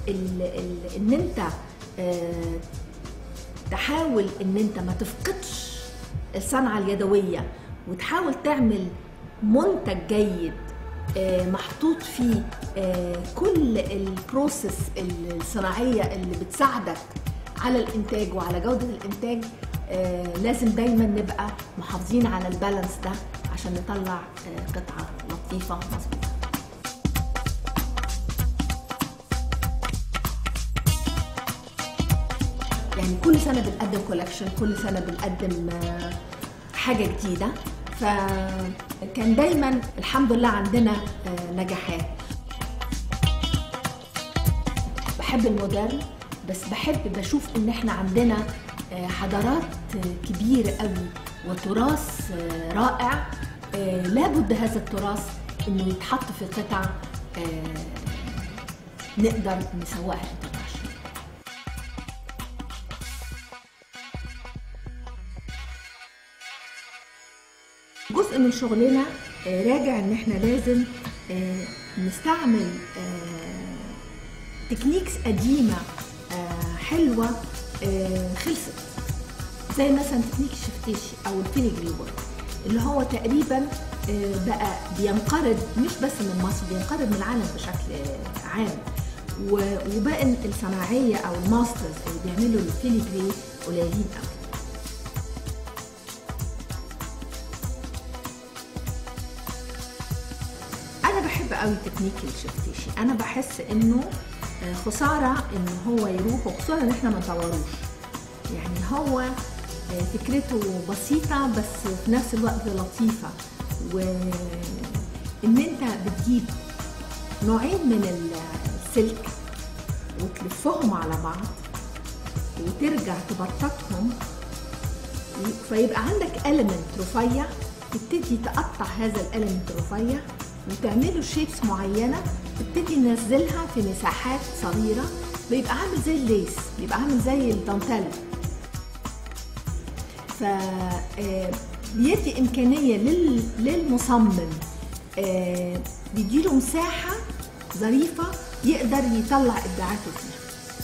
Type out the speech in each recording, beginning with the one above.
ال ال ان انت آه، تحاول ان انت ما تفقدش الصنعه اليدويه وتحاول تعمل منتج جيد آه، محطوط فيه آه، كل البروسيس الصناعيه اللي بتساعدك على الانتاج وعلى جوده الانتاج آه، لازم دايما نبقى محافظين على البالانس ده عشان نطلع آه، قطعه لطيفه مظبوطه يعني كل سنه بنقدم كولكشن كل سنه بنقدم آه، حاجه جديده فكان دايما الحمد لله عندنا آه، نجاحات بحب المودرن بس بحب بشوف ان احنا عندنا آه، حضارات آه، كبيره قوي وتراث آه، رائع آه، لابد هذا التراث انه يتحط في قطع آه، نقدر نسوقها انترناشونال جزء من شغلنا آه، راجع ان احنا لازم آه، نستعمل آه، تكنيكس قديمة آه، حلوة آه، خلصت زي مثلا تكنيك الشفتيشي او الفينيجري وورك اللي هو تقريبا آه، بقى بينقرض مش بس من مصر بينقرض من العالم بشكل آه، عام و- وباقي الصناعية او الماسترز اللي بيعملوا الفينيجري قليلين قوي انا بحب قوي تكنيك الشفتيشي انا بحس انه آه، خساره ان هو يروح وخساره ان احنا ما نطوروش يعني هو آه، فكرته بسيطه بس في نفس الوقت لطيفه وان انت بتجيب نوعين من السلك وتلفهم على بعض وترجع تبططهم فيبقى عندك element رفيع تبتدي تقطع هذا الاليمنت رفيع وتعمله شيبس معينه تبتدي تنزلها في مساحات صغيره بيبقى عامل زي الليس بيبقى عامل زي الدانتيل ف آه، بيدي امكانيه لل- للمصمم آه، بيديله مساحه ظريفه يقدر يطلع ابداعاته فيها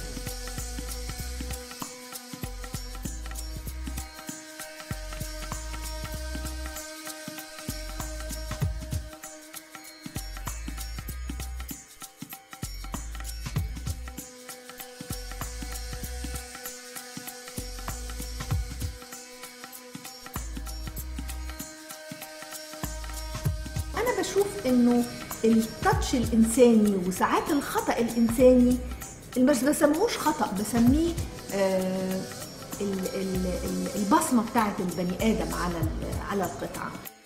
انا بشوف انه التاتش الانساني وساعات الخطا الانساني بس بسموهوش خطا بسميه آه ال- ال- ال- البصمه بتاعت البني ادم على ال- على القطعه